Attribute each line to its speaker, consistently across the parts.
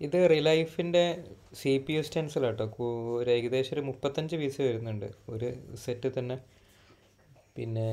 Speaker 1: ഇത് റിലൈഫിൻ്റെ C P U സ്റ്റെൻസിലാട്ടോ ഒരു ഏകദേശം ഒരു മുപ്പത്തഞ്ച് പീസ് വരുന്നുണ്ട് ഒരു സെറ്റ് തന്നെ പിന്നെ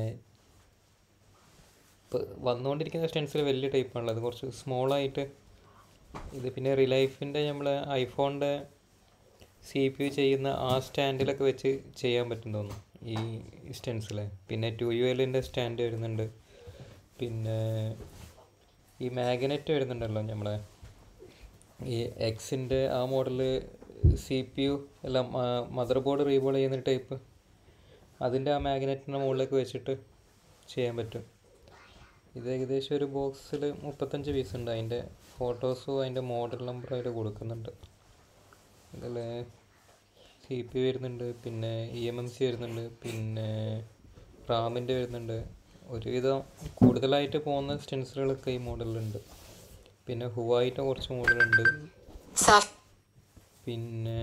Speaker 1: ഇപ്പോൾ വന്നുകൊണ്ടിരിക്കുന്ന സ്റ്റെൻസിൽ വലിയ ടൈപ്പാണല്ലോ അത് കുറച്ച് സ്മോളായിട്ട് ഇത് പിന്നെ റിലൈഫിൻ്റെ നമ്മൾ ഐഫോണിൻ്റെ സി പി യു ചെയ്യുന്ന ആ സ്റ്റാൻഡിലൊക്കെ വെച്ച് ചെയ്യാൻ പറ്റും തോന്നുന്നു ഈ സ്റ്റെൻസിൽ പിന്നെ ടു യു എല്ലിൻ്റെ സ്റ്റാൻഡ് വരുന്നുണ്ട് പിന്നെ ഈ മാഗ്നറ്റ് വരുന്നുണ്ടല്ലോ നമ്മളെ ഈ എക്സിൻ്റെ ആ മോഡൽ സി പി യു എല്ലാം മദർ ബോർഡ് റീബോൾ ചെയ്യുന്ന ടൈപ്പ് അതിൻ്റെ ആ മാഗ്നറ്റിൻ്റെ മുകളിലേക്ക് വെച്ചിട്ട് ചെയ്യാൻ പറ്റും ഇത് ഏകദേശം ഒരു ബോക്സിൽ മുപ്പത്തഞ്ച് പീസ് ഉണ്ട് അതിൻ്റെ ഫോട്ടോസും അതിൻ്റെ മോഡൽ നമ്പറും അതിൽ കൊടുക്കുന്നുണ്ട് ഇതിൽ സി പി വരുന്നുണ്ട് പിന്നെ ഇ എം എം സി വരുന്നുണ്ട് പിന്നെ റാമിൻ്റെ വരുന്നുണ്ട് ഒരുവിധം കൂടുതലായിട്ട് പോകുന്ന സ്റ്റെൻസിലുകളൊക്കെ ഈ മോഡലിലുണ്ട് പിന്നെ ഹുവായിൻ്റെ കുറച്ച് മോഡലുണ്ട്
Speaker 2: Soft.
Speaker 1: പിന്നെ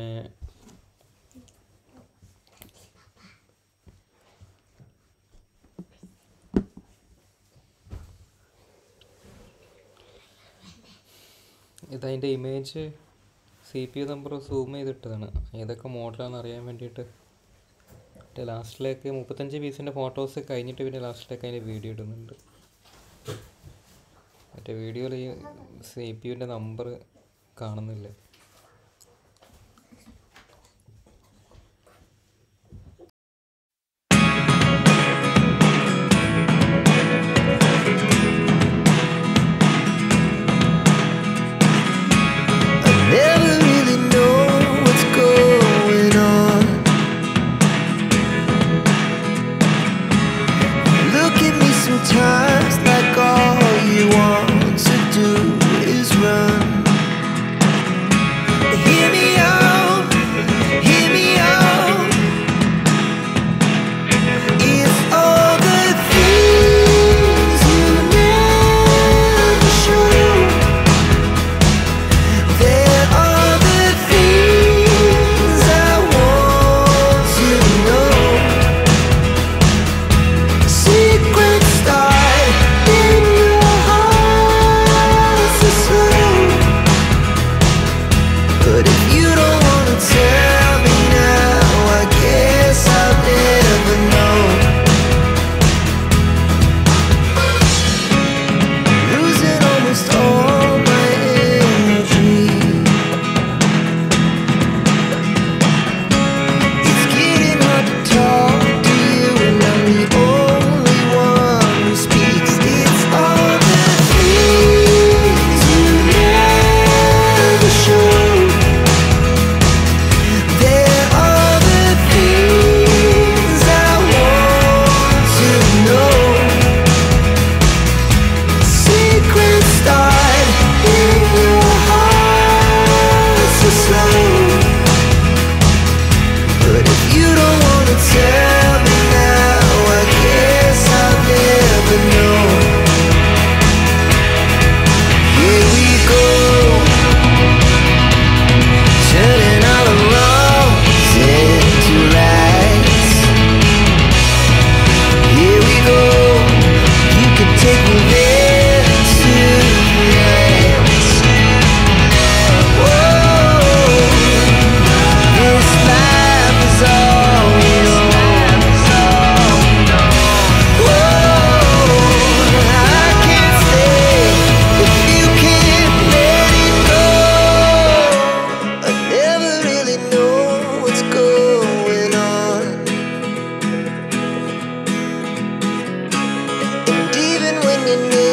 Speaker 1: ഇതതിൻ്റെ image C P U number zoom ചെയ്തിട്ടതാണ് ഏതൊക്കെ മോഡലാണെന്ന് അറിയാൻ വേണ്ടിയിട്ട് മറ്റേ ലാസ്റ്റിലേക്ക് മുപ്പത്തഞ്ച് പീസിൻ്റെ ഫോട്ടോസ് കഴിഞ്ഞിട്ട് പിന്നെ ലാസ്റ്റിലേക്ക് അതിൻ്റെ വീഡിയോ ഇടുന്നുണ്ട് മറ്റേ വീഡിയോയിൽ ഈ സി പി യുവിൻ്റെ നമ്പർ കാണുന്നില്ല
Speaker 3: I never really know what's going on. Look at me sometimes like all you want to do is run. Hear me out, hear me out. It's all the things you never show. There are the things I want to know. Secrets start in your heart so slow. But if you don't wanna tell me now, I guess I'll never know. Losing almost all my energy. It's getting hard to talk to you, and I'm the only one who speaks. It's all the things you never show. There are the things I want to know. Secrets start in your heart so slow. But if you don't wanna tell me now, I guess I'll never know. Here we go, turning all the wrongs into rights. Here we go, you can take me there tonight. Whoa. This life is all we know. Whoa, I can't stay if you can't let it go. I never really know what's going on. And even when you know